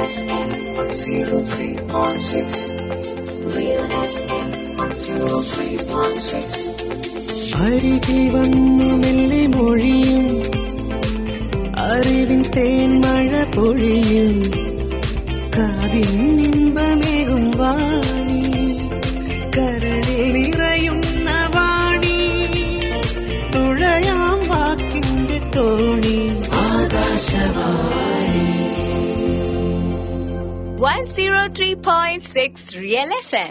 FM 103.6. Real FM 103.6. അരികിൽ വന്നു മെല്ലെ മൊഴിയും അറിവിൻ തേൻമഴ പൊഴിയും കാതിൻ ഇമ്പമേകും വാണി കരളിൽ നിറയുന്ന വാണി തുഴയാം വാക്കിന്റെ തോണി ആകാശവാണി 103.6 Real FM.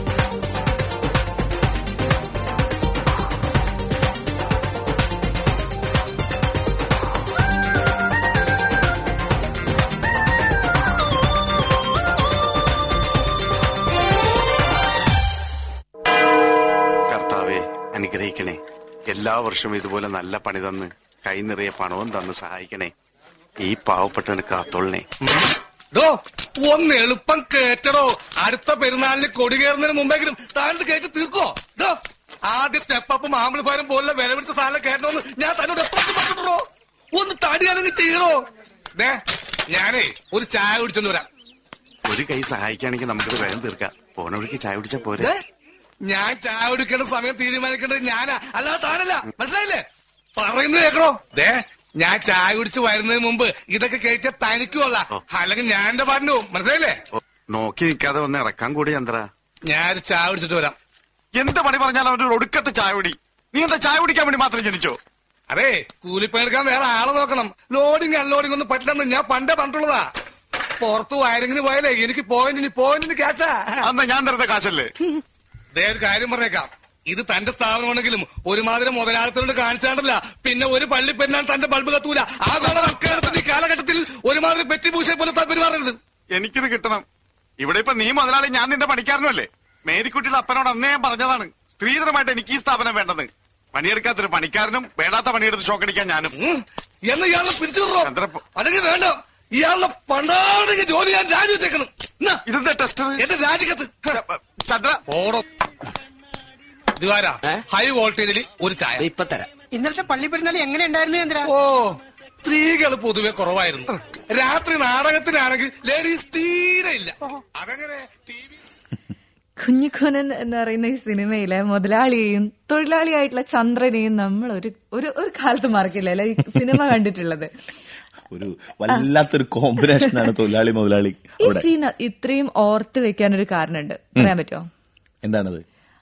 കർത്താവെ അനുഗ്രഹിക്കണേ എല്ലാ വർഷവും ഇതുപോലെ നല്ല പണി തന്ന് കൈ നിറയെ പണവും തന്ന് സഹായിക്കണേ ഈ പാവപ്പെട്ടവന് കാത്തോളണേ ഡോ ഒന്ന് എളുപ്പം കേറ്റടോ അടുത്ത പെരുന്നാളിന് കൊടി കയറുന്നതിന് മുമ്പെങ്കിലും താഴത്ത് കയറ്റി തീർക്കോ ഡോ ആദ്യ സ്റ്റെപ്പ് അപ്പ് മാമ്പിളിഫാരം പോലുള്ള വില പിടിച്ച സാധനം കയറ്റണമെന്ന് ഞാൻ തന്നോട് എത്ര പറഞ്ഞിട്ടോ ഒന്ന് തടിയാണെങ്കിൽ ചെയ്യണോ ദേ ഞാനേ ഒരു ചായ കുടിച്ചോണ്ട് വരാം ഒരു കൈ സഹായിക്കുകയാണെങ്കിൽ നമുക്കിത് വേഗം തീർക്കാം പോണ വഴിക്ക് ചായ കുടിച്ചാ പോരെ ദേ, ഞാൻ ചായ കുടിക്കേണ്ട സമയം തീരുമാനിക്കേണ്ടത് ഞാനാ അല്ലാതെ താനല്ല മനസ്സിലായില്ലേ പറയുന്നത് കേക്കണോ ദേ ഞാൻ ചായ കുടിച്ച് വരുന്നതിന് മുമ്പ് ഇതൊക്കെ കഴിച്ച തനിക്കുമല്ല അല്ലെങ്കിൽ ഞാൻ എന്റെ പാട്ടിന് പോകും മനസ്സിലായില്ലേ ഓ, നോക്കി നിൽക്കാതെ ഒന്ന് ഇറക്കാൻ കൂടി ചന്ദ്ര ഞാൻ ഒരു ചായ കുടിച്ചിട്ട് വരാം എന്ത് പണി പറഞ്ഞാലും അവന്റെ ഒരു ഒടുക്കത്തെ ചായ കുടി നീ എന്താ ചായ കുടിക്കാൻ വേണ്ടി മാത്രം ജനിച്ചോ അതെ കൂലിപ്പണിയെടുക്കാൻ വേറെ ആളെ നോക്കണം ലോഡിങ് അൺലോഡിംഗ് ഒന്നും പറ്റില്ലെന്ന് ഞാൻ പണ്ടേ പറഞ്ഞിട്ടുള്ളതാ പുറത്ത് വയറിങ്ങിന് പോയാലേ എനിക്ക് പോയിന്റിന് പോയിന്റിന് ക്യാഷാ അന്ന് ഞാൻ തരുന്ന കാശല്ലേ ദേ ഒരു കാര്യം പറഞ്ഞേക്കാം ഇത് തന്റെ സ്ഥാപനമാണെങ്കിലും ഒരുമാതിരി മുതലാളിത്തോട് കാണിച്ചാണ്ടല്ല പിന്നെ ഒരു പള്ളി പെരുന്നാൾ തന്റെ ബൾബ് കത്തൂല ആ ഗുണവൽക്കരണത്തിന്റെ ഈ കാലഘട്ടത്തിൽ ഒരുമാതിരി പെറ്റിഭൂഷയെ പോലെ പെരുമാറരുത് എനിക്കിത് കിട്ടണം ഇവിടെ ഇപ്പൊ നീ മുതലാളി ഞാൻ നിന്റെ പണിക്കാരനല്ലേ മേരിക്കുട്ടിയുടെ അപ്പനോട് അന്നേ ഞാൻ പറഞ്ഞതാണ് സ്ത്രീധനമായിട്ട് എനിക്ക് ഈ സ്ഥാപനം വേണ്ടെന്ന് പണിയെടുക്കാത്തൊരു പണിക്കാരനും വേണ്ടാത്ത പണിയെടുത്ത് ഷോക്കടിക്കാൻ ഞാനും ഉം. എന്ന് ഇയാളെ പിടിച്ചു വിടറോ ചന്ദ്രപ്പ- അല്ലെങ്കിൽ വേണ്ട ഇയാളുടെ പണ്ടാണെങ്കിൽ ജോലി ഞാൻ രാജിവെച്ചേക്കണം എന്നാ, ഇതെന്താ ടെസ്റ്റർ എന്റെ രാജിക്കത്ത് ചന്ദ്ര ഓടോ ദിവാര ഹൈ വോൾട്ടേജിൽ ഒരു ചായ ഇപ്പൊ തരാം ഇന്നലത്തെ പള്ളി പെരുന്നാൾ എങ്ങനെ ഉണ്ടായിരുന്നു ചന്ദ്ര ഓ സ്ത്രീകൾ പൊതുവെ കുറവായിരുന്നു രാത്രി നാടകത്തിനാണെങ്കിൽ ലേഡീസ് തീരെ ഇല്ല അതങ്ങനെ ടി വി കുഞ്ഞിക്കുനൻ എന്ന് പറയുന്ന ഈ സിനിമയിലെ മുതലാളിയെയും തൊഴിലാളിയായിട്ടുള്ള ചന്ദ്രനെയും നമ്മൾ ഒരു ഒരു ഒരു കാലത്ത് മറക്കില്ല അല്ലെ ഈ സിനിമ കണ്ടിട്ടുള്ളത് ഒരു വല്ലാത്തൊരു കോമ്പിനേഷനാണ് തൊഴിലാളി മുതലാളി ഈ അവിടെ സീൻ ഇത്രയും ഓർത്ത് വെക്കാൻ ഒരു കാരണമുണ്ട് പറയാൻ പറ്റുമോ എന്താണത്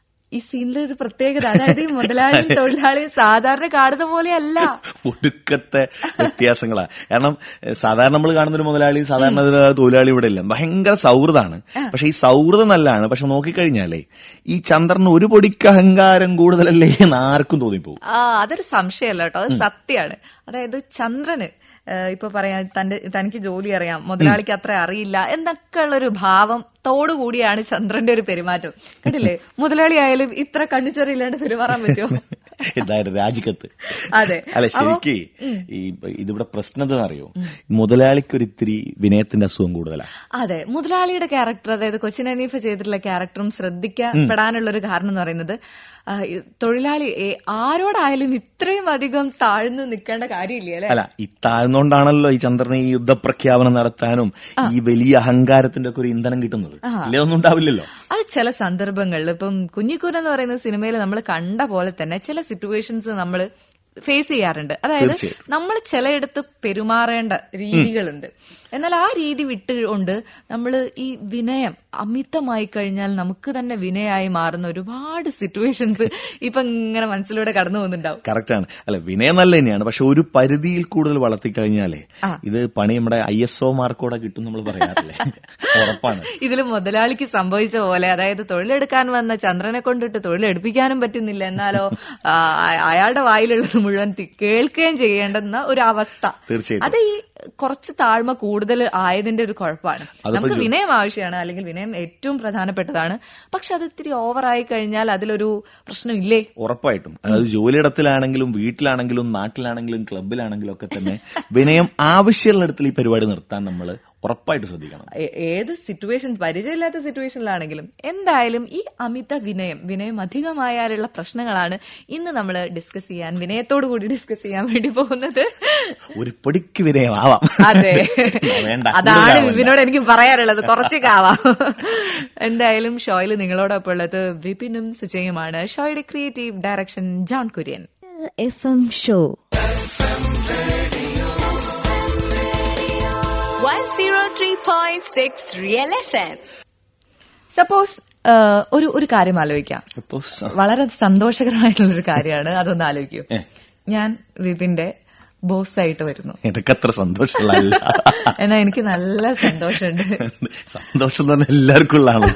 ഈ സീനിലെ ഒരു പ്രത്യേകത അതായത് ഈ മുതലാളിയും തൊഴിലാളിയും സാധാരണ കാണുന്ന പോലെയല്ല ഒടുക്കത്തെ വ്യത്യാസങ്ങളാ കാരണം എഹ്, സാധാരണ നമ്മൾ കാണുന്ന ഒരു മുതലാളി സാധാരണ ഒരു തൊഴിലാളി ഇവിടെ ഇല്ല ഭയങ്കര സൗഹൃദമാണ് പക്ഷെ ഈ സൗഹൃദം നല്ലതാണ് പക്ഷെ നോക്കിക്കഴിഞ്ഞാലേ ഈ ചന്ദ്രന് ഒരു പൊടിക്ക് അഹങ്കാരം കൂടുതലല്ലേ എന്ന് ആർക്കും തോന്നിപ്പോകും ആ അതൊരു സംശയമല്ല കേട്ടോ അത് സത്യമാണ് അതായത് ചന്ദ്രന് ഏഹ്, ഇപ്പൊ പറയാൻ തന്റെ തനിക്ക് ജോലി അറിയാം മുതലാളിക്ക് അത്ര അറിയില്ല എന്നൊക്കെ ഉള്ളൊരു ഭാവം തോടുകൂടിയാണ് ചന്ദ്രന്റെ ഒരു പെരുമാറ്റം കണ്ടില്ലേ മുതലാളി ആയാലും ഇത്ര കണ്ണിച്ചൊറിയില്ലാണ്ട് പെരുമാറാൻ പറ്റുമോ എന്തായാലും രാജിക്കത്ത് അതെ. അല്ല അപ്പൊ- ശരിക്ക് ഈ ഇതിവിടെ പ്രശ്നം എന്താണെന്നറിയോ മുതലാളിക്ക് ഒരു ഇത്തിരി വിനയത്തിന്റെ അസുഖം കൂടുതലാ അതെ മുതലാളിയുടെ ക്യാരക്ടർ അതായത് കൊച്ചിൻ അനീഫ ചെയ്തിട്ടുള്ള ക്യാരക്ടറും ശ്രദ്ധിക്കപ്പെടാനുള്ള ഒരു കാരണം എന്ന് പറയുന്നത് ആ, ഈ തൊഴിലാളി ഏ, ആരോടായാലും ഇത്രയും അധികം താഴ്ന്നു നിൽക്കേണ്ട കാര്യമില്ല അല്ലെ അല്ല ഈ താഴ്ന്നുകൊണ്ടാണല്ലോ ഈ ചന്ദ്രന് ഈ യുദ്ധപ്രഖ്യാപനം നടത്താനും ഈ വലിയ അഹങ്കാരത്തിന്റെ ഒക്കെ ഒരു ഇന്ധനം കിട്ടുന്നത് ഇല്ലേ ഒന്നും ഉണ്ടാവില്ലല്ലോ അത് ചില സന്ദർഭങ്ങളിൽ ഇപ്പം കുഞ്ഞിക്കൂൻ എന്ന് പറയുന്ന സിനിമയിൽ നമ്മൾ കണ്ട പോലെ തന്നെ ചില സിറ്റുവേഷൻസ് നമ്മൾ ഫേസ് ചെയ്യാറുണ്ട് അതായത് തീർച്ചയായിട്ടും. നമ്മൾ ചിലയിടത്ത് പെരുമാറേണ്ട രീതികളുണ്ട് എന്നാൽ ആ രീതി വിട്ടുകൊണ്ട് നമ്മൾ ഈ വിനയം അമിതമായി കഴിഞ്ഞാൽ നമുക്ക് തന്നെ വിനയായി മാറുന്ന ഒരുപാട് സിറ്റുവേഷൻസ് ഇപ്പൊ ഇങ്ങനെ മനസ്സിലൂടെ കടന്നു പോകുന്നുണ്ടാവും കറക്റ്റ് ആണ് അല്ല വിനയം നല്ല തന്നെയാണ് പക്ഷെ ഒരു പരിധിയിൽ കൂടുതൽ വളർത്തിക്കഴിഞ്ഞാലേ ഇത് പണി നമ്മുടെ ഐ എസ് ഒ മാർക്കോടെ കിട്ടും നമ്മൾ പറയാറില്ലേ ഉറപ്പാണ് ഇതിൽ മുതലാളിക്ക് സംഭവിച്ച പോലെ അതായത് തൊഴിലെടുക്കാൻ വന്ന ചന്ദ്രനെ കൊണ്ടിട്ട് തൊഴിലെടുപ്പിക്കാനും പറ്റുന്നില്ല എന്നാലോ ആ, അയാളുടെ വായിലുള്ളത് മുഴുവൻ തി- കേൾക്കുകയും ചെയ്യേണ്ടുന്ന ഒരു അവസ്ഥ തീർച്ചയായിട്ടും. അത് ഈ കുറച്ച് താഴ്മ കൂടുതൽ ആയതിന്റെ ഒരു കുഴപ്പമാണ് അതിപ്പോ നമുക്ക് ജോ- വിനയം ആവശ്യമാണ് അല്ലെങ്കിൽ വിനയം ഏറ്റവും പ്രധാനപ്പെട്ടതാണ് പക്ഷെ അത് ഇത്തിരി ഓവറായി കഴിഞ്ഞാൽ അതിലൊരു പ്രശ്നമില്ലേ ഉറപ്പായിട്ടും അതായത് ജോലിയിടത്തിലാണെങ്കിലും വീട്ടിലാണെങ്കിലും നാട്ടിലാണെങ്കിലും ക്ലബിലാണെങ്കിലും ഒക്കെ തന്നെ വിനയം ആവശ്യമുള്ളിടത്തിൽ ഈ പരിപാടി നിർത്താൻ നമ്മൾ ഉറപ്പായിട്ട് ശ്രദ്ധിക്കണം ഏ- ഏത് സിറ്റുവേഷൻ പരിചയമില്ലാത്ത സിറ്റുവേഷനിലാണെങ്കിലും എന്തായാലും ഈ അമിത വിനയം വിനയം അധികമായാലുള്ള പ്രശ്നങ്ങളാണ് ഇന്ന് നമ്മൾ ഡിസ്കസ് ചെയ്യാൻ വിനയത്തോടു കൂടി ഡിസ്കസ് ചെയ്യാൻ വേണ്ടി പോകുന്നത് ഒരു പൊടിക്ക് വിനയമാവാം അതെ വേണ്ട അതാണ് കൂടുതലാവണ്ട. വിപിനോട് എനിക്ക് പറയാനുള്ളത് കുറച്ചൊക്കെ ആവാം എന്തായാലും ഷോയിൽ നിങ്ങളോടൊപ്പം ഉള്ളത് വിപിനും സുജയുമാണ് ഷോയുടെ creative direction John Kurian FM show. 103.6 Real FM. Suppose ഒരു ഒരു കാര്യം ആലോചിക്കാം അപ്പോ സ- വളരെ സന്തോഷകരമായിട്ടുള്ള ഒരു കാര്യമാണ് അതൊന്ന് ആലോചിക്കൂ ഏ. ഞാൻ വിപിന്റെ ബോസ് ആയിട്ട് വരുന്നു എനിക്ക് അത്ര സന്തോഷമുള്ള എന്നാ എനിക്ക് നല്ല സന്തോഷമുണ്ട് സന്തോഷം തന്നെ എല്ലാവർക്കും ഉള്ളതാണ്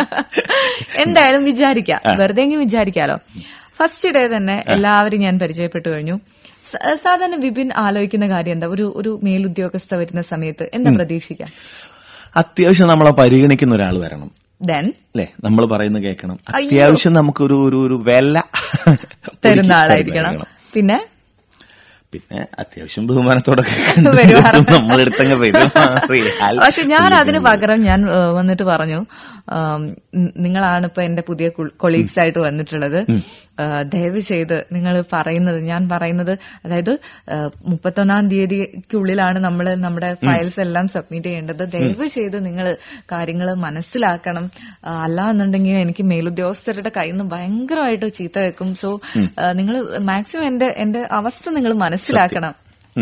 എന്തായാലും വിചാരിക്കാം വെറുതെ എങ്കിലും വിചാരിക്കാലോ ഫസ്റ്റ് ഡേ തന്നെ എല്ലാവരും ഞാൻ പരിചയപ്പെട്ടു കഴിഞ്ഞു സ- സാധാരണ വിപിൻ ആലോചിക്കുന്ന കാര്യം എന്താ ഒരു ഒരു മേലുദ്യോഗസ്ഥ വരുന്ന സമയത്ത് എന്താ പ്രതീക്ഷിക്കാം അത്യാവശ്യം നമ്മളെ പരിഗണിക്കുന്ന ഒരാൾ വരണം ദെൻ അല്ലെ നമ്മൾ പറയുന്നത് കേൾക്കണം അത്യാവശ്യം നമുക്കൊരു ഒരു ഒരു വില തരുന്ന ഒരുക്കി ആളായിരിക്കണം പിന്നെ പിന്നെ അത്യാവശ്യം ബഹുമാനത്തോടൊക്കെ പെരുമാറണം. നമ്മളെടുത്തങ്ങ് പെരുമാറിയാൽ പക്ഷെ ഞാൻ അതിന് പകരം ഞാൻ ഏ, വന്നിട്ട് പറഞ്ഞു ആം, നി- നിങ്ങളാണ് ഇപ്പൊ എന്റെ പുതിയ കൊളീഗ്സ് ആയിട്ട് വന്നിട്ടുള്ളത് ഏ, ദയവ് ചെയ്ത് നിങ്ങൾ പറയുന്നത് ഞാൻ പറയുന്നത് അതായത് ഏ, മുപ്പത്തൊന്നാം തീയതിക്കുള്ളിലാണ് നമ്മൾ നമ്മുടെ ഫയൽസ് എല്ലാം സബ്മിറ്റ് ചെയ്യേണ്ടത് ദയവ് ചെയ്ത് നിങ്ങൾ കാര്യങ്ങൾ മനസ്സിലാക്കണം ആ, അല്ല എന്നുണ്ടെങ്കിൽ എനിക്ക് മേലുദ്യോഗസ്ഥരുടെ കയ്യിൽ നിന്ന് ഭയങ്കരമായിട്ട് ചീത്ത വെക്കും സോ നിങ്ങൾ മാക്സിമം എന്റെ എന്റെ അവസ്ഥ നിങ്ങൾ മനസ്സിലാക്കണം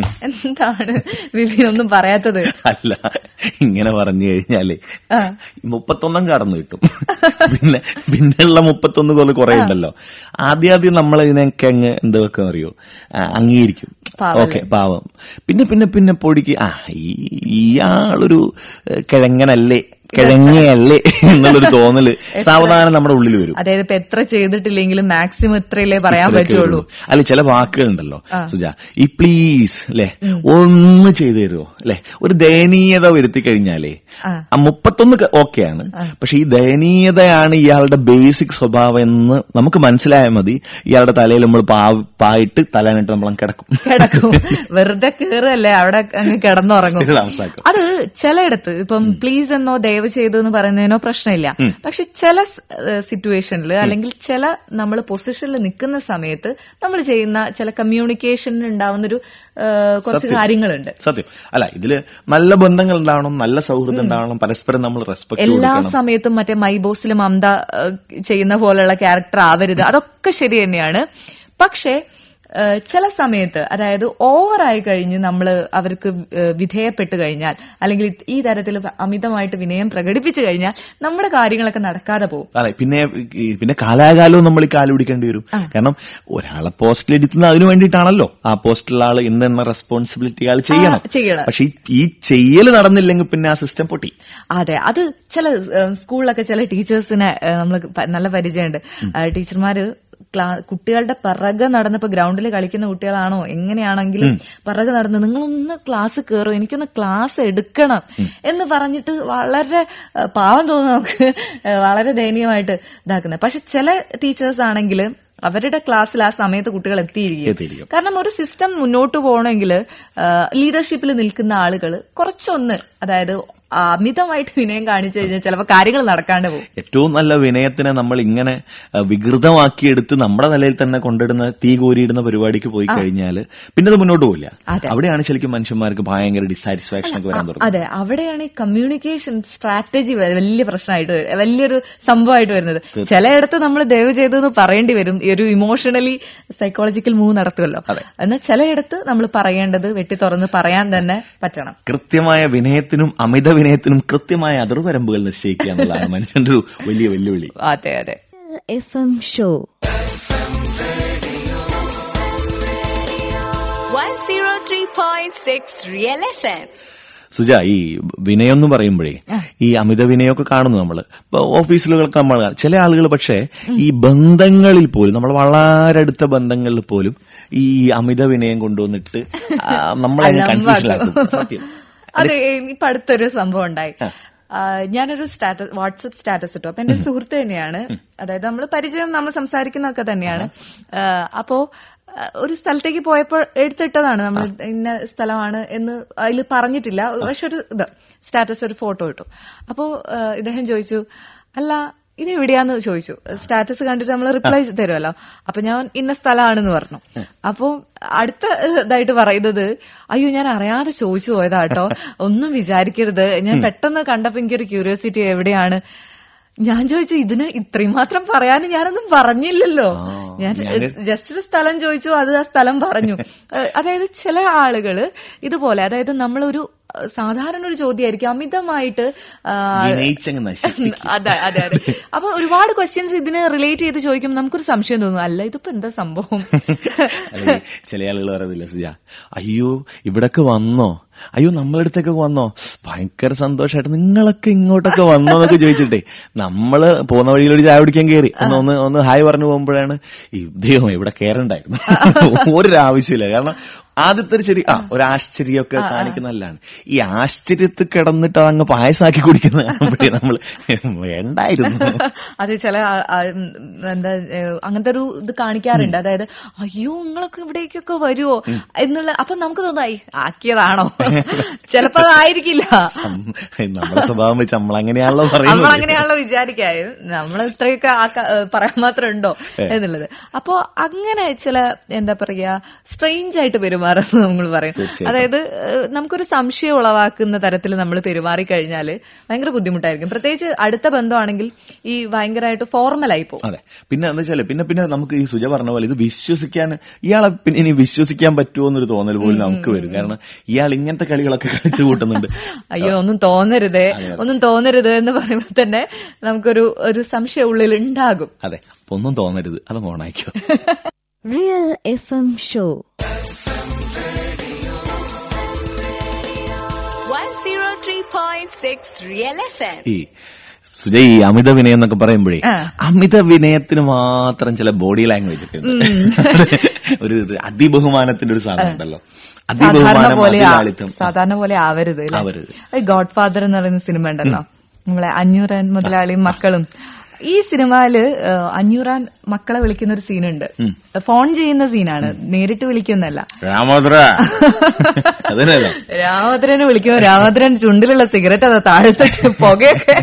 എന്താണ് വിപിൻ ഒന്നും പറയാത്തത് അല്ല ഇങ്ങനെ പറഞ്ഞു കഴിഞ്ഞാല് മുപ്പത്തൊന്നും കടന്നു കിട്ടും പിന്നെ പിന്നെയുള്ള മുപ്പത്തൊന്ന് കൊല്ലം കുറെ ഉണ്ടല്ലോ ആദ്യം ആദ്യം നമ്മൾ ഇതിനൊക്കെ അങ്ങ് എന്താ വെക്കാൻ അറിയോ ആ, അംഗീകരിക്കും പാവല്ലേ? ഓക്കെ പാവം പിന്നെ പിന്നെ പിന്നെ പൊടിക്ക് ആ ഈ- ഇയാളൊരു ഏഹ്, കിഴങ്ങനല്ലേ കിഴങ്ങയല്ലേ എന്നുള്ളൊരു തോന്നല് സാവധാനം നമ്മുടെ ഉള്ളിൽ വരും അതായത് ഇപ്പൊ എത്ര ചെയ്തിട്ടില്ലെങ്കിലും മാക്സിമം ഇത്രയല്ലേ പറയാൻ ഇത്രയൊക്കെ പറ്റുള്ളൂ ഉള്ളൂ. അല്ല ചില വാക്കുകളുണ്ടല്ലോ സുജ ഈ പ്ലീസ് അല്ലെ ഒന്ന് ചെയ്തു തരുമോ അല്ലെ ഒരു ദയനീയത വരുത്തി കഴിഞ്ഞാലേ ആ മുപ്പത്തൊന്ന് ഓക്കെയാണ് പക്ഷെ ഈ ദയനീയതയാണ് ഇയാളുടെ ബേസിക് സ്വഭാവം എന്ന് നമുക്ക് മനസ്സിലായാൽ മതി ഇയാളുടെ തലയിൽ നമ്മൾ പായിട്ട് തലേനിട്ട് നമ്മൾ അങ്ങ് കിടക്കും കിടക്കും വെറുതെ കേറല്ലേ അവിടെ അങ്ങ് കിടന്നുറങ്ങും സ്ഥിര താമസാക്കും. അത് ചിലയിടത്ത് ഇപ്പം പ്ലീസ് എന്നോ ദയവ് ചെയ്തു എന്ന് പറയുന്നതിനോ പ്രശ്നമില്ല പക്ഷെ ചില സിറ്റുവേഷനിൽ അല്ലെങ്കിൽ ചില നമ്മൾ പൊസിഷനിൽ നിൽക്കുന്ന സമയത്ത് നമ്മൾ ചെയ്യുന്ന ചില കമ്മ്യൂണിക്കേഷനിൽ ഉണ്ടാവുന്നൊരു ആ, കുറച്ച് സത്യം. കാര്യങ്ങളുണ്ട് സത്യം അല്ല ഇതില് നല്ല ബന്ധങ്ങൾ ഉണ്ടാവണം നല്ല സൗഹൃദം ഉണ്ടാവണം പരസ്പരം നമ്മൾ റെസ്പെക്ട് എല്ലാ കൊടുക്കണം സമയത്തും മറ്റേ മൈ ബോസിലും മമത ഏഹ്, ചെയ്യുന്ന പോലെയുള്ള ക്യാരക്ടർ ആവരുത് അതൊക്കെ ശരി തന്നെയാണ് പക്ഷേ ഏഹ്, ചില സമയത്ത് അതായത് ഓവറായി കഴിഞ്ഞ് നമ്മൾ അവർക്ക് ഏഹ്, വിധേയപ്പെട്ട് കഴിഞ്ഞാൽ അല്ലെങ്കിൽ ഈ തരത്തിൽ അമിതമായിട്ട് വിനയം പ്രകടിപ്പിച്ചു കഴിഞ്ഞാൽ നമ്മുടെ കാര്യങ്ങളൊക്കെ നടക്കാതെ പോകും അതെ പിന്നെ ഈ പിന്നെ കാലാകാലവും നമ്മൾ ഈ കാല് പിടിക്കേണ്ടി വരും കാരണം ഒരാളെ പോസ്റ്റിൽ ഇരുത്തുന്ന അതിനു വേണ്ടിയിട്ടാണല്ലോ ആ പോസ്റ്റിലുള്ള ആള് ഇന്ന റെസ്പോൺസിബിലിറ്റി ആൾ ചെയ്യണം ആ, ചെയ്യണം. പക്ഷെ ഈ- ഈ ചെയ്യല് നടന്നില്ലെങ്കിൽ പിന്നെ ആ സിസ്റ്റം പൊട്ടി അതെ അത് ചില ഏഹ്, സ്കൂളിലൊക്കെ ചില ടീച്ചേഴ്സിനെ നമ്മൾ നല്ല പരിചയമുണ്ട് ആ, ടീച്ചർമാര് ക്ലാ കുട്ടികളുടെ പിറകെ നടന്നിപ്പോ ഗ്രൗണ്ടിൽ കളിക്കുന്ന കുട്ടികളാണോ എങ്ങനെയാണെങ്കിലും പിറകെ നടന്ന് നിങ്ങളൊന്ന് ക്ലാസ് കയറും എനിക്കൊന്ന് ക്ലാസ് എടുക്കണം എന്ന് പറഞ്ഞിട്ട് വളരെ ഏഹ്, പാവം തോന്നുന്നു നമുക്ക് ഏഹ്, വളരെ ദയനീയമായിട്ട് ഇതാക്കുന്നത് പക്ഷെ ചില ടീച്ചേഴ്സ് ആണെങ്കിൽ അവരുടെ ക്ലാസ്സിൽ ആ സമയത്ത് കുട്ടികൾ എത്തിയിരിക്കും എത്തിയിരിക്കും. കാരണം ഒരു സിസ്റ്റം മുന്നോട്ട് പോകണമെങ്കിൽ ലീഡർഷിപ്പിൽ നിൽക്കുന്ന ആളുകൾ കുറച്ചൊന്ന് അതായത് അമിതമായിട്ട് വിനയം കാണിച്ചു കഴിഞ്ഞാൽ ചിലപ്പോൾ കാര്യങ്ങൾ നടക്കാണ്ട് പോകും ഏറ്റവും നല്ല വിനയത്തിനെ നമ്മൾ ഇങ്ങനെ ആ, വികൃതമാക്കിയെടുത്ത് നമ്മുടെ നിലയിൽ തന്നെ കൊണ്ടിടുന്ന തീ കോരിയിടുന്ന പരിപാടിക്ക് പോയി കഴിഞ്ഞാൽ പിന്നെ അത് മുന്നോട്ട് പോയില്ല അതെ. അവിടെയാണ് ശരിക്കും മനുഷ്യന്മാർക്ക് ഭയങ്കര ഡിസാറ്റിസ്ഫാക്ഷൻ ഒക്കെ വരാൻ തുടങ്ങുന്നത് അതെ അവിടെയാണ് ഈ കമ്മ്യൂണിക്കേഷൻ സ്ട്രാറ്റജി വലിയ പ്രശ്നമായിട്ട് വരു- വലിയൊരു സംഭവമായിട്ട് വരുന്നത് ചിലയിടത്ത് നമ്മൾ ദയവ് ചെയ്തെന്ന് പറയേണ്ടി വരും ഈ ഒരു ഇമോഷണലി സൈക്കോളജിക്കൽ മൂവ് നടത്തുമല്ലോ എന്നാൽ ചിലയിടത്ത് നമ്മൾ പറയേണ്ടത് വെട്ടി തുറന്ന് പറയാൻ തന്നെ പറ്റണം കൃത്യമായ വിനയത്തിനും അമിത വിനയത്തിനും കൃത്യമായ അതിർവരമ്പുകൾ നിശ്ചയിക്കുക എന്നുള്ളതാണ് മനുഷ്യന്റെ ഒരു വലിയ വെല്ലുവിളി അതെ അതെ FM show. 103.6 Real FM. Suja ഈ വിനയം എന്ന് പറയുമ്പോഴേ ഈ അമിത വിനയമൊക്കെ കാണുന്നു നമ്മള് ഇപ്പൊ ഓഫീസിലുകളൊക്കെ നമ്മൾ കാണും. ചില ആളുകൾ പക്ഷേ ഈ ബന്ധങ്ങളിൽ പോലും നമ്മൾ വളരെ അടുത്ത ബന്ധങ്ങളിൽ പോലും ഈ അമിത വിനയം കൊണ്ടുവന്നിട്ട് ആ, നമ്മളെ കൺഫ്യൂഷനിലാക്കും സത്യം അതെ ഇപ്പൊ അടുത്തൊരു സംഭവം ഉണ്ടായി ആ, ഞാനൊരു സ്റ്റാറ്റസ് വാട്സപ്പ് സ്റ്റാറ്റസ് ഇട്ടു അപ്പൊ എന്റെ ഒരു സുഹൃത്ത് തന്നെയാണ് അതായത് നമ്മൾ പരിചയം നമ്മൾ സംസാരിക്കുന്നതൊക്കെ തന്നെയാണ് ആ, അപ്പോ അഹ് ഒരു സ്ഥലത്തേക്ക് പോയപ്പോൾ എടുത്തിട്ടതാണ് നമ്മൾ ഇന്ന സ്ഥലമാണ് എന്ന് അതിൽ പറഞ്ഞിട്ടില്ല പക്ഷെ ഒരു ഇത് സ്റ്റാറ്റസ് ഒരു ഫോട്ടോ ഇട്ടു അപ്പോ അഹ് ഇദ്ദേഹം ചോദിച്ചു അല്ല ഇത് എവിടെയാന്ന് ചോദിച്ചു സ്റ്റാറ്റസ് കണ്ടിട്ട് നമ്മൾ റിപ്ലൈ തരുമല്ലോ അപ്പൊ ഞാൻ ഇന്ന സ്ഥലമാണെന്ന് പറഞ്ഞു അപ്പോ അടുത്ത ഇതായിട്ട് പറയുന്നത് അയ്യോ ഞാൻ അറിയാതെ ചോദിച്ചു പോയതാട്ടോ ഒന്നും വിചാരിക്കരുത് ഞാൻ പെട്ടെന്ന് കണ്ടപ്പോ എനിക്കൊരു ക്യൂരിയോസിറ്റി എവിടെയാണ് ഞാൻ ചോദിച്ചു ഇതിന് ഇത്രയും മാത്രം പറയാൻ ഞാനൊന്നും പറഞ്ഞില്ലല്ലോ ഞാൻ ജസ്റ്റ് ഒരു സ്ഥലം ചോദിച്ചു അത് ആ സ്ഥലം പറഞ്ഞു ഏഹ് അതായത് ചില ആളുകള് ഇതുപോലെ അതായത് നമ്മളൊരു ഏഹ് സാധാരണ ഒരു ചോദ്യമായിരിക്കും അമിതമായിട്ട് ആ, വിനയിച്ചങ്ങ് നശിപ്പിക്കും അതെ അതെ അതെ അപ്പൊ ഒരുപാട് ക്വസ്റ്റ്യൻസ് ഇതിന് റിലേറ്റ് ചെയ്ത് ചോദിക്കുമ്പോൾ നമുക്കൊരു സംശയം തോന്നും അല്ല ഇതിപ്പോ എന്താ സംഭവം അല്ലെ ചില ആളുകൾ പറയുന്നില്ല സുജ അയ്യോ ഇവിടൊക്കെ വന്നോ അയ്യോ നമ്മളടുത്തൊക്കെ വന്നോ ഭയങ്കര സന്തോഷമായിട്ട് നിങ്ങളൊക്കെ ഇങ്ങോട്ടൊക്കെ വന്നോ എന്നൊക്കെ ചോദിച്ചിട്ടേ നമ്മള് പോകുന്ന വഴിയിൽ ഒരു ചായ കുടിക്കാൻ കയറി ഒന്ന് ഒന്ന് ഒന്ന് ഹായ് പറഞ്ഞു പോകുമ്പോഴാണ് ഈ ദൈവം ഇവിടെ കയറണ്ടായിരുന്നു ഒരു ആവശ്യമില്ല കാരണം ആദ്യത്തെ ഒരു ശരി ആ ഒരു ആശ്ചര്യമൊക്കെ കാണിക്കുന്നതല്ലാണ് ഈ ആശ്ചര്യത്തിൽ കിടന്നിട്ട് അതങ്ങ് പായസാക്കി കുടിക്കുന്ന കാണുമ്പോഴേ നമ്മള് വേണ്ടായിരുന്നു അത് ചില ആ- ആ, ഉം, എന്താ ഏഹ്, അങ്ങനത്തെ ഒരു ഇത് കാണിക്കാറുണ്ട് അതായത് അയ്യോ നിങ്ങളൊക്കെ ഇവിടേക്കൊക്കെ വരുവോ എന്നുള്ള അപ്പൊ നമുക്ക് തോന്നായി ആക്കിയതാണോ ചിലപ്പോ അതായിരിക്കില്ല സം- നമ്മുടെ സ്വഭാവം വെച്ച് നമ്മൾ അങ്ങനെയാണല്ലോ നമ്മൾ പറയുന്നത് അങ്ങനെയാണല്ലോ വിചാരിക്കായ നമ്മൾ ഇത്രയൊക്കെ ആക്ക- ഏഹ് പറയാൻ മാത്രം ഉണ്ടോ എന്നുള്ളത് അപ്പോ അങ്ങനെ ചില എന്താ പറയാ സ്ട്രെയിഞ്ച് ആയിട്ട് പെരുമാറുന്നത് നമ്മൾ പറയും തീർച്ചയായിട്ടും. അതായത് ഏഹ് നമുക്കൊരു സംശയം ഉളവാക്കുന്ന തരത്തിൽ നമ്മൾ പെരുമാറി കഴിഞ്ഞാൽ ഭയങ്കര ബുദ്ധിമുട്ടായിരിക്കും പ്രത്യേകിച്ച് അടുത്ത ബന്ധമാണെങ്കിൽ ഈ ഭയങ്കരമായിട്ട് ഫോർമലായി പോകും അതെ പിന്നെ എന്താ വെച്ചാല് പിന്നെ പിന്നെ നമുക്ക് ഈ സുജ പറഞ്ഞ പോലെ ഇത് വിശ്വസിക്കാൻ ഇയാളെ പിന്നെ ഇനി വിശ്വസിക്കാൻ പറ്റുമോ എന്നൊരു തോന്നൽ പോലും നമുക്ക് വരും കാരണം ഇയാൾ ഇങ്ങനത്തെ കളികളൊക്കെ കളിച്ചു കൂട്ടുന്നുണ്ട് അയ്യോ ഒന്നും തോന്നരുത് ഒന്നും തോന്നരുത് എന്ന് പറയുമ്പോൾ തന്നെ നമുക്കൊരു ഒരു സംശയം ഉള്ളിൽ ഉണ്ടാകും അതെ അപ്പൊ ഒന്നും തോന്നരുത് അത് ഓണാക്കിയോ Real FM Show. 103.6 Real FM. ഈ സുജ ഈ അമിത വിനയം എന്നൊക്കെ പറയുമ്പോഴേ അമിത വിനയത്തിന് മാത്രം ചില ബോഡി ലാംഗ്വേജ് ഒക്കെ ഉണ്ട് ഒരു ഒരു അതിബഹുമാനത്തിന്റെ ഒരു സാധനം ഉണ്ടല്ലോ സാധാരണ അതിബഹുമാനം പോലെ ആ- അതിലാളിത്തം സാധാരണ പോലെ ആവരുത് ആവരുത്. ഗോഡ് ഫാദർ എന്ന് പറയുന്ന സിനിമ ഉണ്ടല്ലോ നമ്മളെ അഞ്ഞൂറാൻ മുതലാളിയും മക്കളും ഈ സിനിമയില് ഏഹ്, അഞ്ഞൂറാൻ മക്കളെ വിളിക്കുന്ന ഒരു സീനുണ്ട് ഫോൺ ചെയ്യുന്ന സീനാണ് നേരിട്ട് വിളിക്കുന്നല്ല രാമോദ്ര അതിനല്ലോ രാമഭദ്രനെ വിളിക്കുമ്പോ രാമഭദ്രൻ ചുണ്ടിലുള്ള സിഗരറ്റ് അതാ താഴത്തിട്ട് പുകയൊക്കെ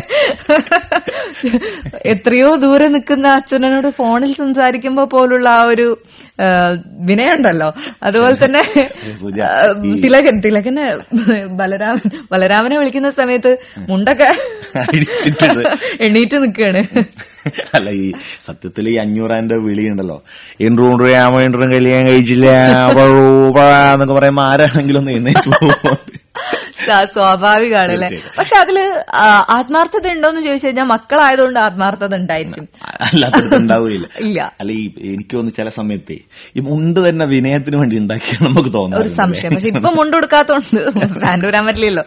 എത്രയോ ദൂരെ നിൽക്കുന്ന അച്ഛനോട് ഫോണിൽ സംസാരിക്കുമ്പോ പോലുള്ള ആ ഒരു ആ, വിനയുണ്ടല്ലോ അതുപോലെ തന്നെ സുജ, ആ, തിലകൻ തിലകന് ബലരാമൻ ബലരാമനെ വിളിക്കുന്ന സമയത്ത് മുണ്ടൊക്കെ അടിച്ചിട്ടിട്ട്. എണീറ്റ് നിൽക്കുകയാണ് അല്ല ഈ സത്യത്തിൽ ഈ അഞ്ഞൂറാന്റെ വിളി ഉണ്ടല്ലോ എൻറൂൺ രാമേന്ദ്രൻ കല്യാണം കഴിച്ചില്ല പഴൂപ എന്നൊക്കെ പറയുമ്പോ ആരാണെങ്കിലും ഒന്ന് എഴുന്നേറ്റ് പോകും സ്വാ- സ്വാഭാവികമാണ് അല്ലെ തീർച്ചയായിട്ടും. പക്ഷെ അതില് ആ, ആത്മാർത്ഥത ഉണ്ടോന്ന് ചോദിച്ചു കഴിഞ്ഞാൽ മക്കളായതുകൊണ്ട് ആത്മാർത്ഥത ഉണ്ടായിരിക്കും അല്ലാത്തത് ഉണ്ടാവുകയില്ല ഇല്ല അല്ല ഈ എനിക്ക് തോന്നുന്നു ചില സമയത്തെ ഈ മുണ്ട് തന്നെ വിനയത്തിന് വേണ്ടി ഉണ്ടാക്കിയാണ് നമുക്ക് ഒരു തോന്നുന്നത് സംശയം പക്ഷെ ഇപ്പൊ മുണ്ട് കൊടുക്കാത്തോണ്ട് പാൻറ് വരാൻ പറ്റില്ലല്ലോ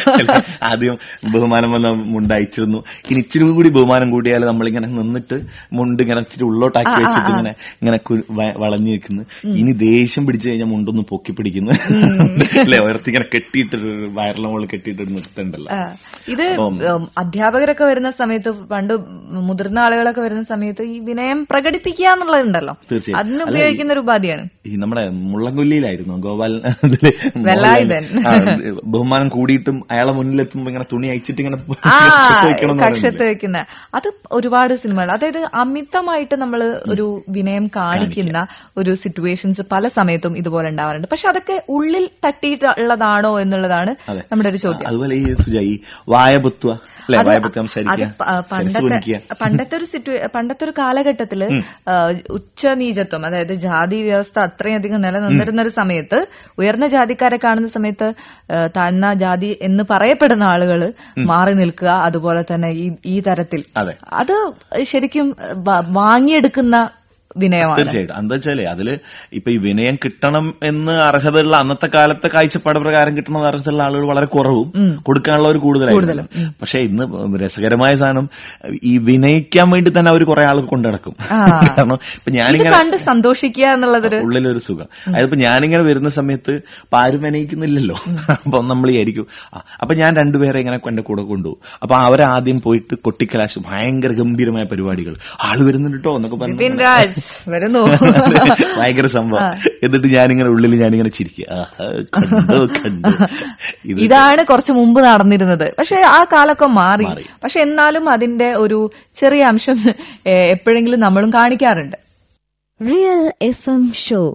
ആദ്യം ബഹുമാനം വന്ന മുണ്ട് അയച്ചിരുന്നു ഇനി ഇച്ചിരി കൂടി ബഹുമാനം കൂടിയാൽ നമ്മളിങ്ങനെ നിന്നിട്ട് മുണ്ട് ഇങ്ങനെ ഇച്ചിരി ഉള്ളോട്ടാക്കി വെച്ചിട്ട് ഇങ്ങനെ ഇങ്ങനെ കു- വ- വളഞ്ഞു നിൽക്കുന്നു ഇനി ദേഷ്യം പിടിച്ചു കഴിഞ്ഞാൽ മുണ്ടൊന്ന് പൊക്കി പിടിക്കുന്നു അല്ലെ ഉയർത്തി ഇങ്ങനെ കെട്ടിയിട്ട് വയറിലെ മുകളിൽ കെട്ടിയിട്ട് നിർത്തണ്ടല്ലോ ആ, ഇത് അപ്പം- ഉം, അധ്യാപകരൊക്കെ വരുന്ന സമയത്ത് പണ്ട് മുതിർന്ന ആളുകളൊക്കെ വരുന്ന സമയത്ത് ഈ വിനയം പ്രകടിപ്പിക്കുക എന്നുള്ളതുണ്ടല്ലോ തീർച്ചയായും. അതിന് അല്ല, ഉപയോഗിക്കുന്ന ഒരു ഉപാധിയാണ് ഈ നമ്മുടെ മുള്ളംകൊല്ലിയിലായിരുന്നു ഗോപാൽ ഇതില് വെള്ളായുധൻ. ആ, ബഹുമാനം കൂടിയിട്ടും അയാളെ മുന്നിലെത്തുമ്പോ ഇങ്ങനെ തുണി അയച്ചിട്ട് ഇങ്ങനെ ആ കക്ഷത്ത് വെക്കണം എന്ന് കക്ഷത്ത് പറയുന്നില്ലേ? വെക്കുന്ന അത് ഒരുപാട് സിനിമകൾ അതായത് അമിതമായിട്ട് നമ്മൾ ഒരു വിനയം കാണിക്കുന്ന ഒരു സിറ്റുവേഷൻസ് പല സമയത്തും ഇതുപോലെ ഉണ്ടാവാറുണ്ട് പക്ഷെ അതൊക്കെ ഉള്ളിൽ തട്ടിയിട്ടുള്ളതാണോ എന്നുള്ളതാണ് അതെ. നമ്മുടെ ഒരു ചോദ്യം അതുപോലെ ഈ സുജ ഈ വായപുത്വ അല്ലെ അത് വായപുത്വം അത് സംസാരിക്കുക പ- പണ്ടത്തെ ശിരസ്സുകുനിക്കുക. പണ്ടത്തെ ഒരു സിറ്റുവേ പണ്ടത്തെ ഒരു കാലഘട്ടത്തില് ആ, ഉച്ചനീചത്വം അതായത് ജാതി വ്യവസ്ഥ അത്രയധികം നിലനിന്നിരുന്ന ഒരു സമയത്ത് ഉയർന്ന ജാതിക്കാരെ കാണുന്ന സമയത്ത് ആ, താഴ്ന്ന ജാതി എന്ന് പറയപ്പെടുന്ന ആളുകൾ മാറി നിൽക്കുക അതുപോലെ തന്നെ ഈ ഈ തരത്തിൽ അതെ. അത് ശരിക്കും വ- വാങ്ങിയെടുക്കുന്ന വിനയമാണ് തീർച്ചയായിട്ടും എന്താ വെച്ചാല് അതില് ഇപ്പൊ ഈ വിനയം കിട്ടണം എന്ന് അർഹതയുള്ള അന്നത്തെ കാലത്തെ കാഴ്ചപ്പാട് പ്രകാരം കിട്ടണ അർഹതയുള്ള ആളുകൾ വളരെ കുറവും കൊടുക്കാനുള്ളവർ കൂടുതലായിരുന്നു പക്ഷെ ഇന്ന് രസകരമായ സാധനം ഈ വിനയിക്കാൻ വേണ്ടി തന്നെ അവർ കുറെ ആൾ കൊണ്ടു നടക്കും കാരണം ഇപ്പൊ ഇത് ഞാനിങ്ങനെ കണ്ട് സന്തോഷിക്കുക എന്നുള്ളതൊരു ഉള്ളിലൊരു സുഖം അതിപ്പോ ഞാനിങ്ങനെ വരുന്ന സമയത്ത് ഇപ്പൊ ആരും വിനയിക്കുന്നില്ലല്ലോ അപ്പൊ നമ്മൾ വിചാരിക്കും ആ, അപ്പൊ ഞാൻ രണ്ടുപേരെ ഇങ്ങനെ എന്റെ കൂടെ കൊണ്ടുപോകും അപ്പൊ അവരാദ്യം പോയിട്ട് കൊട്ടിക്കലാശ് ഭയങ്കര ഗംഭീരമായ പരിപാടികൾ ആള് വരുന്നുണ്ട് കേട്ടോ എന്നൊക്കെ ബിപിൻ പറഞ്ഞു രാജ് യെസ് വരുന്നു ഭയങ്കര സംഭവം എന്നിട്ട് ഞാനിങ്ങനെ ഉള്ളിൽ ഞാനിങ്ങനെ ചിരിക്കുക ആഹാ, കണ്ടു കണ്ടു ഇത് ഇതാണ് കുറച്ച് മുമ്പ് നടന്നിരുന്നത് പക്ഷെ ആ കാലൊക്കെ മാറി മാറി. പക്ഷെ എന്നാലും അതിന്റെ ഒരു ചെറിയ അംശം ഏ, എപ്പോഴെങ്കിലും നമ്മളും കാണിക്കാറുണ്ട് Real FM Show.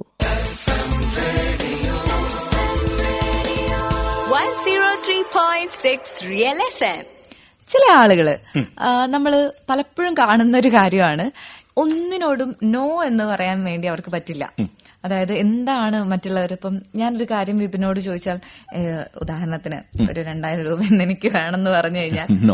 103.6 Real FM. ചില ആളുകള് ആ, നമ്മള് പലപ്പോഴും കാണുന്ന ഒരു കാര്യമാണ് ഒന്നിനോടും നോ എന്ന് പറയാൻ വേണ്ടി അവർക്ക് പറ്റില്ല അതായത് എന്താണ് മറ്റുള്ളവർ ഇപ്പം ഞാനൊരു കാര്യം വിപിനോട് ചോദിച്ചാൽ ഏ, ഉദാഹരണത്തിന് ഒരു രണ്ടായിരം രൂപ ഇന്ന് എനിക്ക് വേണമെന്ന് പറഞ്ഞു കഴിഞ്ഞാൽ No.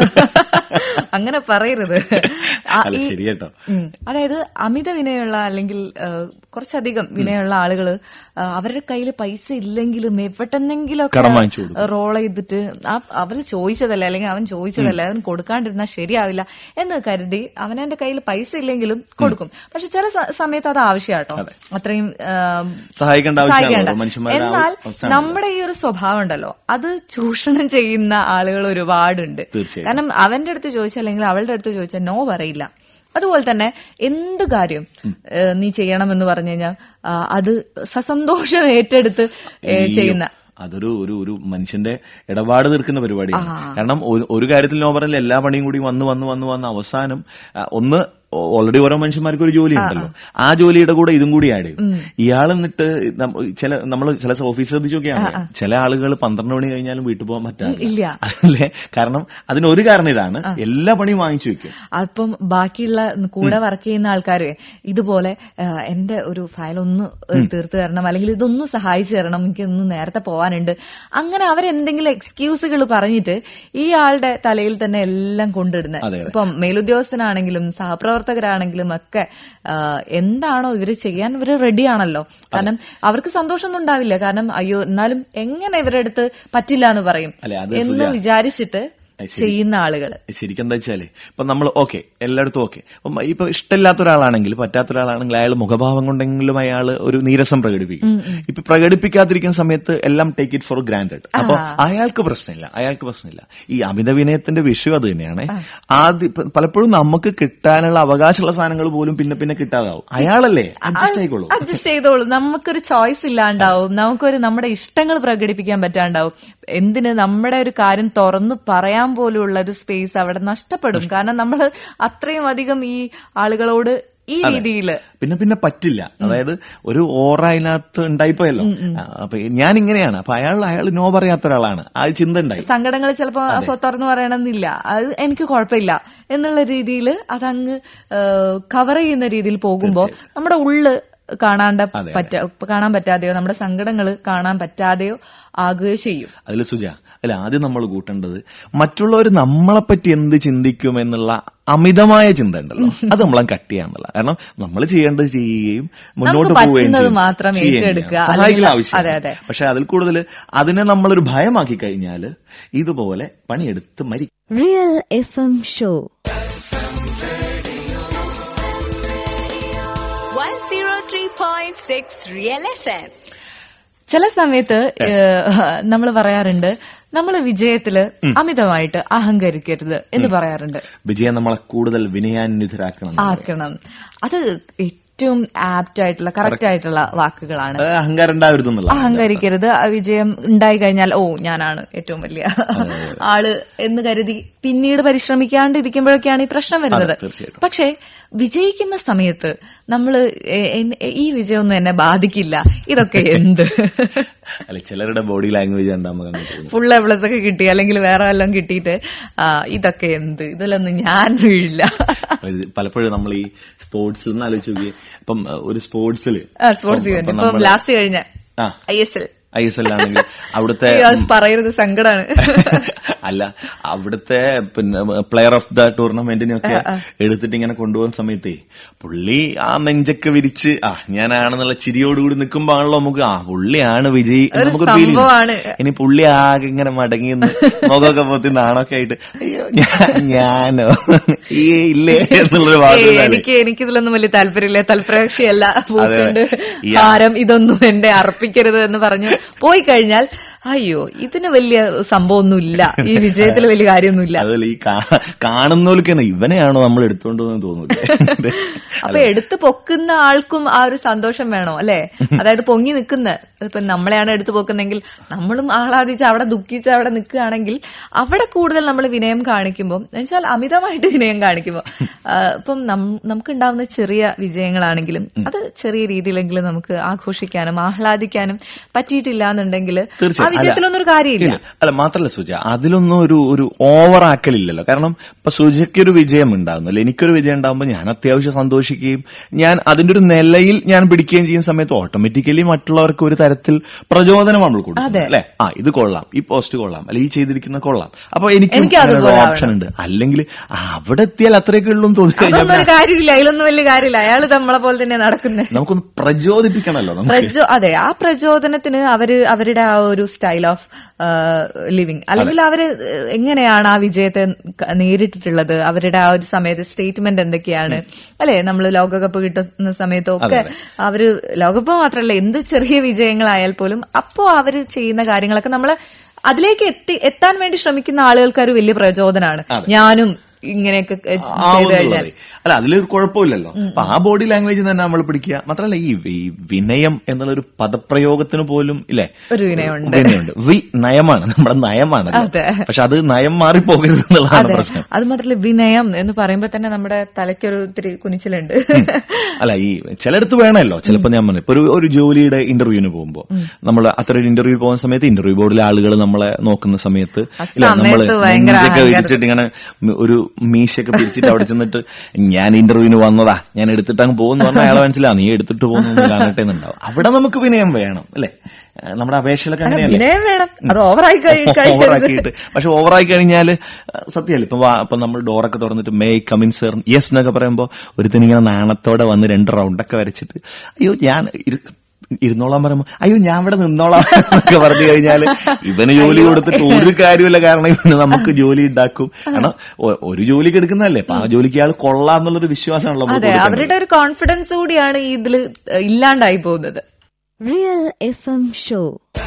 അങ്ങനെ പറയരുത് ആ, അല്ല, ഈ- ശരി കേട്ടോ. ഉം. അതായത് അമിത വിനയുള്ള അല്ലെങ്കിൽ ആ, കുറച്ചധികം വിനയുള്ള ആളുകള് ആ, അവരുടെ കയ്യിൽ പൈസ ഇല്ലെങ്കിലും എവിടെന്നെങ്കിലൊക്കെ കടം വാങ്ങിച്ചു കൊടുക്കും. റോൾ ചെയ്തിട്ട് ആ അവര് ചോദിച്ചതല്ലേ അല്ലെങ്കിൽ അവൻ ചോദിച്ചതല്ലേ അവൻ കൊടുക്കാണ്ടിരുന്നാൽ ശരിയാവില്ല എന്ന് കരുതി അവനവന്റെ കയ്യിൽ പൈസ ഇല്ലെങ്കിലും കൊടുക്കും പക്ഷെ ചില സ- സമയത്ത് അത് ആവശ്യമാട്ടോ അത്രയും ആ, സഹായിക്കേണ്ട ആവശ്യമാണല്ലോ. സഹായിക്കേണ്ട. മനുഷ്യന്മാരുടെ ആ എന്നാൽ അവസ്ഥയാണല്ലോ. നമ്മുടെ ഈ ഒരു സ്വഭാവം ഉണ്ടല്ലോ അത് ചൂഷണം ചെയ്യുന്ന ആളുകൾ ഒരുപാടുണ്ട് തീർച്ചയായും. കാരണം അവന്റെ അടുത്ത് ചോദിച്ചാൽ അല്ലെങ്കിൽ അവളുടെ അടുത്ത് ചോദിച്ചാൽ നോ പറയില്ല അതുപോലെ തന്നെ എന്ത് കാര്യം ഏഹ്, നീ ചെയ്യണമെന്ന് പറഞ്ഞു കഴിഞ്ഞാൽ ആ, അത് സസന്തോഷം ഏറ്റെടുത്ത് ഏഹ്, അയ്യോ, ചെയ്യുന്ന അതൊരു ഒരു ഒരു മനുഷ്യന്റെ ഇടപാട് തീർക്കുന്ന പരിപാടിയാണ് കാരണം ഒരു- ഒരു കാര്യത്തിൽ നോ പറഞ്ഞാൽ എല്ലാ പണിയും കൂടി വന്ന് വന്ന് വന്ന് വന്ന് അവസാനം ആ, ഒന്ന് ഓൾറെഡി ഓരോ മനുഷ്യന്മാർക്ക് ഒരു ജോലി ഉണ്ടല്ലോ ആ ജോലിയുടെ കൂടെ ഇതും കൂടി ആഡ് ചെയ്യും ഇയാൾ എന്നിട്ട് നമ്മ- ചില നമ്മൾ ചില ഓഫീസ് ശ്രദ്ധിച്ചു നോക്കിയാണ് ചില ആളുകൾ പന്ത്രണ്ട് മണി കഴിഞ്ഞാലും വീട്ടിൽ പോകാൻ പറ്റാറില്ല ഇല്ല. അല്ലേ കാരണം അതിന് ഒരു കാരണം ഇതാണ് എല്ലാ പണിയും വാങ്ങിച്ചു വെക്കും അപ്പം ബാക്കിയുള്ള കൂടെ വർക്ക് ചെയ്യുന്ന ആൾക്കാരെ ഇതുപോലെ ആ, എന്റെ ഒരു ഫയൽ ഒന്ന് തീർത്ത് തരണം അല്ലെങ്കിൽ ഇതൊന്ന് സഹായിച്ചു തരണം എനിക്ക് ഒന്ന് നേരത്തെ പോവാനുണ്ട് അങ്ങനെ അവരെന്തെങ്കിലും എക്സ്ക്യൂസുകൾ പറഞ്ഞിട്ട് ഈ ആളുടെ തലയിൽ തന്നെ എല്ലാം കൊണ്ടിടുന്നത് അതെ, അതെ. ഇപ്പം മേലുദ്യോഗസ്ഥനാണെങ്കിലും സഹപ്രവർത്തകരാണെങ്കിലും ഒക്കെ ആ, എന്താണോ ഇവര് ചെയ്യാൻ ഇവര് റെഡിയാണല്ലോ കാരണം അവർക്ക് സന്തോഷമൊന്നും ഉണ്ടാവില്ല കാരണം അയ്യോ എന്നാലും എങ്ങനെ ഇവരുടെ അടുത്ത് പറ്റില്ല എന്ന് പറയും അല്ലെ, അത് എന്ന് സുജാ. വിചാരിച്ചിട്ട് അത് ശരി. ചെയ്യുന്ന ആളുകള് ശരിക്കും എന്താ വെച്ചാല് ഇപ്പൊ നമ്മൾ ഓക്കെ എല്ലായിടത്തും ഓക്കെ അപ്പം ഇപ്പൊ ഇഷ്ടമില്ലാത്ത ഒരാളാണെങ്കിൽ പറ്റാത്ത ഒരാളാണെങ്കിൽ അയാൾ മുഖഭാവം കൊണ്ടെങ്കിലും അയാൾ ഒരു നീരസം പ്രകടിപ്പിക്കും ഇപ്പൊ പ്രകടിപ്പിക്കാതിരിക്കുന്ന സമയത്ത് എല്ലാം ടേക്ക് ഇറ്റ് ഫോർ ഗ്രാൻഡഡ് അപ്പൊ അയാൾക്ക് പ്രശ്നമില്ല അയാൾക്ക് പ്രശ്നമില്ല ഈ അമിത വിനയത്തിന്റെ വിഷയം അത് തന്നെയാണ് ആദ്യം ഇപ്പൊ പലപ്പോഴും നമുക്ക് കിട്ടാനുള്ള അവകാശമുള്ള സാധനങ്ങൾ പോലും പിന്നെ പിന്നെ കിട്ടാതാവും അയാളല്ലേ അഡ്ജസ്റ്റ് ആയിക്കോളൂ അഡ്ജസ്റ്റ് ചെയ്തോളൂ നമുക്കൊരു ചോയ്സ് ഇല്ലാണ്ടാവും നമുക്കൊരു നമ്മുടെ ഇഷ്ടങ്ങൾ പ്രകടിപ്പിക്കാൻ പറ്റാണ്ടാവും എന്തിന് നമ്മുടെ ഒരു കാര്യം തുറന്നു പറയാൻ പോലുള്ള ഒരു സ്പേസ് അവിടെ നഷ്ടപ്പെടും കാരണം നമ്മൾ അത്രയും അധികം ഈ ആളുകളോട് ഈ രീതിയില് പിന്നെ പിന്നെ പറ്റില്ല അതായത് ഒരു ഓറ അതിനകത്ത് ഉണ്ടായിപ്പോയല്ലോ ആ, അപ്പൊ ഞാൻ ഇങ്ങനെയാണ് അപ്പൊ അയാൾ അയാൾ നോ പറയാത്ത ഒരാളാണ് ആ ചിന്ത ഉണ്ടായി സങ്കടങ്ങൾ ചിലപ്പോ അപ്പൊ തുറന്നു പറയണമെന്നില്ല അത് എനിക്ക് കുഴപ്പമില്ല എന്നുള്ള രീതിയിൽ അതങ്ങ് കവർ ചെയ്യുന്ന രീതിയിൽ പോകുമ്പോ നമ്മുടെ ഉള്ള് കാണാണ്ട പറ്റ കാണാൻ പറ്റാതെയോ നമ്മുടെ സങ്കടങ്ങൾ കാണാൻ പറ്റാതെയോ ആകുകയോ ചെയ്യും അതിൽ സുജ അല്ല ആദ്യം നമ്മൾ കൂട്ടേണ്ടത് മറ്റുള്ളവർ നമ്മളെപ്പറ്റി എന്ത് ചിന്തിക്കും എന്നുള്ള അമിതമായ ചിന്ത ഉണ്ടല്ലോ അത് നമ്മളെ കട്ട് ചെയ്യാന്നുള്ള കാരണം നമ്മൾ ചെയ്യേണ്ടത് ചെയ്യുകയും മുന്നോട്ട് നമുക്ക് പോവുകയും പറ്റുന്നത് ചെയ്യും. മാത്രം ചെയ്യുകയും ഏറ്റെടുക്കുക. ചെയ്യണം. സഹായിക്കുന്ന അല്ലെങ്കിൽ- അതെ, അതെ. ആവശ്യം പക്ഷെ അതിൽ കൂടുതൽ അതിനെ നമ്മളൊരു ഭയമാക്കി കഴിഞ്ഞാൽ ഇതുപോലെ പണിയെടുത്ത് മരി Real FM Show. 103.6 Real FM. ചില സമയത്ത് നമ്മൾ പറയാറുണ്ട് നമ്മൾ വിജയത്തില് അമിതമായിട്ട് അഹങ്കരിക്കരുത് എന്ന് പറയാറുണ്ട് വിജയം നമ്മളെ കൂടുതൽ വിനയാന്വിതരാക്കണം ആക്കണം അത് ഏറ്റവും ആപ്റ്റ് ആയിട്ടുള്ള കറക്റ്റ് ആയിട്ടുള്ള വാക്കുകളാണ് അത് അഹങ്കാരം ഉണ്ടാവരുത് എന്നുള്ള അഹങ്കരിക്കരുത് ആ വിജയം ഉണ്ടായി കഴിഞ്ഞാൽ ഓ ഞാനാണ് ഏറ്റവും വലിയ ആള് എന്ന് കരുതി പിന്നീട് പരിശ്രമിക്കാണ്ട് ഇരിക്കുമ്പോഴൊക്കെയാണ് ഈ പ്രശ്നം വരുന്നത് തീർച്ചയായിട്ടും. പക്ഷേ വിജയിക്കുന്ന സമയത്ത് നമ്മൾ ഈ വിജയമൊന്നും എന്നെ ബാധിക്കില്ല ഇതൊക്കെ എന്ത് അല്ലെ ചിലരുടെ ബോഡി ലാംഗ്വേജ് കണ്ടാൽ നമുക്ക് അങ്ങ് തോന്നും ഫുൾ എ പ്ലസ് ഒക്കെ കിട്ടി അല്ലെങ്കിൽ വേറെ വല്ലതും കിട്ടിയിട്ട് ആ, ഇതൊക്കെ എന്ത് ഇതിലൊന്നും ഞാൻ വീഴില്ല ഇത് പലപ്പോഴും നമ്മൾ ഈ സ്പോർട്സിൽ നിന്ന് ആലോചിച്ച് നോക്കി ഇപ്പം അഹ്, ഒരു സ്പോർട്സിൽ സ്പോർട്സ് ഇവന്റ് ഇപ്പം ലാസ്റ്റ് കഴിഞ്ഞ ആ. I S L I S L ആണെങ്കിൽ അവിടുത്തെ പറയരുത് സങ്കടാണ് അല്ല അവിടുത്തെ പിന്നെ പ്ലെയർ ഓഫ് ദ ടൂർണമെന്റിനൊക്കെ എടുത്തിട്ട് ഇങ്ങനെ കൊണ്ടുപോകുന്ന സമയത്തേ പുള്ളി ആ നെഞ്ചൊക്കെ വിരിച്ച് ആ ഞാനാണെന്നുള്ള ചിരിയോടുകൂടി നിൽക്കുമ്പോ ആണല്ലോ നമുക്ക് ആ പുള്ളിയാണ് വിജയ് എന്ന് ഒരു നമുക്കൊരു ഫീൽ സംഭവമാണ്. ഇനി പുള്ളി ആകെ ഇങ്ങനെ മടങ്ങി നിന്ന് മുഖമൊക്കെ പോത്തി നാണൊക്കെ ആയിട്ട് അയ്യോ ഞാൻ- ഞാനോ ഈ ഇല്ലേ എന്നുള്ളൊരു ഏയ്, വാദം എനിക്ക് എനിക്കിതിലൊന്നും വലിയ താല്പര്യമില്ല തൽപരകക്ഷിയല്ല പൂച്ചുണ്ട് ഈ ആ- ഹാരം ഇതൊന്നും എന്റെ അർപ്പിക്കരുത് എന്ന് പറഞ്ഞു പോയി കഴിഞ്ഞാൽ അയ്യോ ഇതിന് വലിയ സംഭവമൊന്നുമില്ല ഈ വിജയത്തിൽ വലിയ കാര്യമൊന്നുമില്ല അതുപോലെ ഈ കാ- കാണുന്നവർക്ക് തന്നെ ഇവനെയാണോ നമ്മൾ എടുത്തോണ്ട് പോകുന്നത് തോന്നൂല അപ്പൊ എടുത്തു പൊക്കുന്ന ആൾക്കും ആ ഒരു സന്തോഷം വേണോ അല്ലെ അതായത് പൊങ്ങി നിൽക്കുന്ന ഇപ്പൊ നമ്മളെയാണ് എടുത്തു പൊക്കുന്നെങ്കിൽ നമ്മളും ആഹ്ലാദിച്ച് അവിടെ ദുഃഖിച്ച് അവിടെ നിൽക്കുകയാണെങ്കിൽ അവിടെ കൂടുതൽ നമ്മൾ വിനയം കാണിക്കുമ്പോൾ എന്നുവെച്ചാൽ അമിതമായിട്ട് വിനയം കാണിക്കുമ്പോൾ ഇപ്പം നം- നമുക്കുണ്ടാവുന്ന ചെറിയ വിജയങ്ങളാണെങ്കിലും അത് ചെറിയ രീതിയിലെങ്കിലും നമുക്ക് ആഘോഷിക്കാനും ആഹ്ലാദിക്കാനും പറ്റിയിട്ടില്ല എന്നുണ്ടെങ്കിൽ ആ തീർച്ചയായും. വിജയത്തിലൊന്നും ഒരു കാര്യമില്ല ഇല്ല. അല്ല മാത്രല്ല സുജ അതിലൊന്നും ഒരു ഒരു ഓവർ ആക്കലില്ലല്ലോ കാരണം ഇപ്പൊ സുജയ്ക്ക് ഒരു വിജയം ഉണ്ടാകുന്നല്ലോ എനിക്കൊരു വിജയം ഉണ്ടാകുമ്പോൾ ഞാൻ അത്യാവശ്യം സന്തോഷിക്കുകയും ഞാൻ അതിന്റെ ഒരു നിലയിൽ ഞാൻ പിടിക്കുകയും ചെയ്യുന്ന സമയത്ത് ഓട്ടോമാറ്റിക്കലി മറ്റുള്ളവർക്ക് ഒരു തരത്തിൽ പ്രചോദനം നമ്മൾ കൊടുക്കും അല്ലെ ആ ഇത് കൊള്ളാം ഈ പോസ്റ്റ് കൊള്ളാം അല്ലെ ഈ ചെയ്തിരിക്കുന്ന കൊള്ളാം അപ്പൊ എനിക്ക് എനിക്ക് അതുപോലെ ഓപ്ഷൻ ഉണ്ട് അല്ലെങ്കിൽ ആ, അവിടെ എത്തിയാൽ അത്രയൊക്കെ ഉള്ളൂ എന്ന് തോന്നി കഴിഞ്ഞാൽ അതൊന്നും ഒരു കാര്യമില്ല അതിലൊന്നും വലിയ കാര്യമില്ല അയാള് നമ്മളെ പോലെ തന്നെ നടക്കുന്നത് നമുക്കൊന്ന് പ്രചോദിപ്പിക്കണമല്ലോ നമുക്ക് പ്രചോ അതെ ആ പ്രചോദനത്തിന് അവര് അവരുടെ ആ ഒരു സ്റ്റൈൽ ഓഫ് ലിവിങ് അല്ലെങ്കിൽ അവര് എങ്ങനെയാണ് ആ വിജയത്തെ ക- നേരിട്ടിട്ടുള്ളത് അവരുടെ ആ ഒരു സമയത്ത് സ്റ്റേറ്റ്മെന്റ് എന്തൊക്കെയാണ് അല്ലെ നമ്മൾ ലോകകപ്പ് കിട്ടുന്ന സമയത്തൊക്കെ അവര് ലോകകപ്പ് മാത്രമല്ല എന്ത് ചെറിയ വിജയങ്ങളായാൽ പോലും അപ്പോ അവര് ചെയ്യുന്ന കാര്യങ്ങളൊക്കെ നമ്മളെ അതിലേക്ക് എത്തി എത്താൻ വേണ്ടി ശ്രമിക്കുന്ന ആളുകൾക്ക് ഒരു വലിയ പ്രചോദനമാണ് ഞാനും ഇങ്ങനെയൊക്കെ എ- ചെയ്തു കഴിഞ്ഞാൽ ആവുന്നുള്ളത്. അല്ല അതിലൊരു കുഴപ്പമില്ലല്ലോ അപ്പൊ ആ ബോഡി ലാംഗ്വേജ് തന്നെ നമ്മൾ പിടിക്കുക മാത്രമല്ല ഈ ഈ വിനയം എന്നുള്ള ഒരു പദപ്രയോഗത്തിന് പോലും ഇല്ലേ ഒരു വിനയമുണ്ട്. വിനയമുണ്ട് വി നയമാണ് നമ്മുടെ നയമാണ് അതെ. പക്ഷെ അത് നയം മാറിപ്പോകരുത് എന്നുള്ളതാണ് അതെ പ്രശ്നം അത് മാത്രമല്ല വിനയം എന്ന് പറയുമ്പോ തന്നെ നമ്മുടെ തലയ്ക്കൊരു ഇത്തിരി കുനിച്ചിലുണ്ട് അല്ല ഈ ചിലയിടത്ത് വേണമല്ലോ ചിലപ്പോ ഞാൻ പറഞ്ഞു ഇപ്പൊ ഒരു ഒരു ജോലിയുടെ ഇന്റർവ്യൂവിന് പോകുമ്പോ നമ്മൾ അത്ര ഒരു ഇന്റർവ്യൂ പോകുന്ന സമയത്ത് ഇന്റർവ്യൂ ബോർഡിലെ ആളുകൾ നമ്മളെ നോക്കുന്ന സമയത്ത് ആ ഇല്ല നമ്മള് സമയത്ത് ഭയങ്കര നെഞ്ചൊക്കെ അഹങ്കാരം. വിരിച്ചിട്ട് ഇങ്ങനെ ഒരു മീശയൊക്കെ പിരിച്ചിട്ട് അവിടെ ചെന്നിട്ട് ഞാൻ ഇന്റർവ്യൂവിന് വന്നതാ ഞാൻ എടുത്തിട്ട് അങ്ങ് പോകുന്നു പറഞ്ഞാൽ അയാളെ മനസ്സിലാ നീ എടുത്തിട്ട് പോകുന്നു കാണട്ടെ എന്നുണ്ടാവും അവിടെ നമുക്ക് വിനയം വേണം അല്ലെ ഏഹ് നമ്മുടെ അപേക്ഷയിലൊക്കെ അങ്ങനെയല്ലേ വിനയം വേണം അത് ഓവറായി കഴിക്കരുത് ഓവറാക്കിയിട്ട് പക്ഷെ ഓവറായി കഴിഞ്ഞാല് സത്യമല്ല ഇപ്പൊ വാ- ഇപ്പൊ നമ്മൾ ഡോറൊക്കെ തുറന്നിട്ട് മേ കമിൻ സർ യെസ് എന്നൊക്കെ പറയുമ്പോ ഒരുത്തനിങ്ങനെ നാണത്തോടെ വന്ന് രണ്ട് റൗണ്ടൊക്കെ വരച്ചിട്ട് അയ്യോ ഞാൻ ഇരു- ഇരുന്നോളാൻ പറയുമ്പോ അയ്യോ ഞാൻ ഇവിടെ നിന്നോളാം എന്നൊക്കെ പറഞ്ഞു കഴിഞ്ഞാല് ഇവന് ജോലി കൊടുത്തിട്ട് ഒരു കാര്യമില്ല കാരണം ഇവന് നമുക്ക് ജോലി ഉണ്ടാക്കും കാരണം ഒ- ഒരു ജോലിക്ക് എടുക്കുന്നതല്ലേ അപ്പൊ ആ ജോലിക്ക് അയാൾ കൊള്ളാന്നുള്ളൊരു വിശ്വാസമാണല്ലോ നമ്മൾ അതെ കൊടുക്കേണ്ടത്. അവരുടെ ഒരു കോൺഫിഡൻസ് കൂടിയാണ് ഈ ഇതിൽ ഇല്ലാണ്ടായി പോകുന്നത് Real FM Show.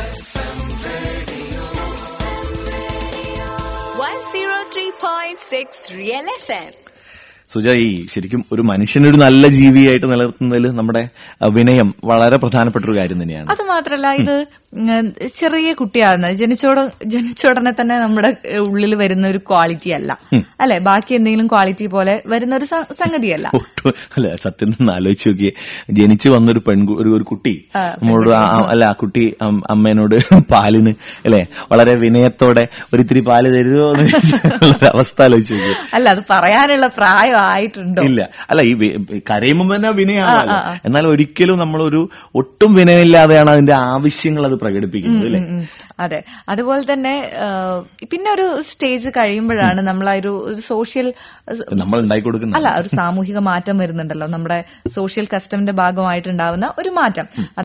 103.6 Real FM. Suja ഈ ശരിക്കും ഒരു മനുഷ്യനൊരു നല്ല ജീവിയായിട്ട് നിലനിർത്തുന്നതിൽ നമ്മുടെ അഹ്, വിനയം വളരെ പ്രധാനപ്പെട്ട ഒരു കാര്യം തന്നെയാണ് അത് മാത്രല്ല ഇത് ഉം, ചെറിയ കുട്ടിയാകുന്നത് ജനിച്ചോട ജനിച്ചോടനെ തന്നെ നമ്മുടെ ഉള്ളിൽ വരുന്ന ഒരു ക്വാളിറ്റി അല്ല അല്ലെ ബാക്കി എന്തെങ്കിലും ക്വാളിറ്റി പോലെ വരുന്ന ഒരു സ- സംഗതിയല്ല ഒട്ടും അല്ല സത്യം നിന്ന് ആലോചിച്ച് നോക്കിയേ ജനിച്ചു വന്നൊരു പെൺകു ഒരു ഒരു കുട്ടി നമ്മളോട് ആ- ആ- അല്ല ആ കുട്ടി അം- അമ്മേനോട് പാലിന് അല്ലെ വളരെ വിനയത്തോടെ ഒരിത്തിരി പാല് തരുമോ എന്ന് ചോദിച്ചുള്ള അവസ്ഥ ആലോചിച്ച് നോക്കിയേ അല്ല അത് പറയാനുള്ള പ്രായം ആയിട്ടുണ്ടോ ഇല്ല അല്ല ഈ വി- കരയുമ്പോൾ തന്നെ വിനയാണല്ലോ എന്നാൽ ഒരിക്കലും നമ്മളൊരു ഒട്ടും വിനയമില്ലാതെയാണ് അതിന്റെ ആവശ്യങ്ങൾ അത് പ്രകടിപ്പിക്കുന്നത് അല്ലെ ഉം. അതെ അതുപോലെ തന്നെ ആ, പിന്നെ ഒരു സ്റ്റേജ് കഴിയുമ്പോഴാണ് നമ്മൾ ആ ഒരു ഒരു സോഷ്യൽ നമ്മൾ ഉണ്ടാക്കി കൊടുക്കുന്ന അല്ല ഒരു സാമൂഹിക മാറ്റം വരുന്നുണ്ടല്ലോ നമ്മുടെ സോഷ്യൽ കസ്റ്റമിന്റെ ഭാഗമായിട്ടുണ്ടാവുന്ന ഒരു മാറ്റം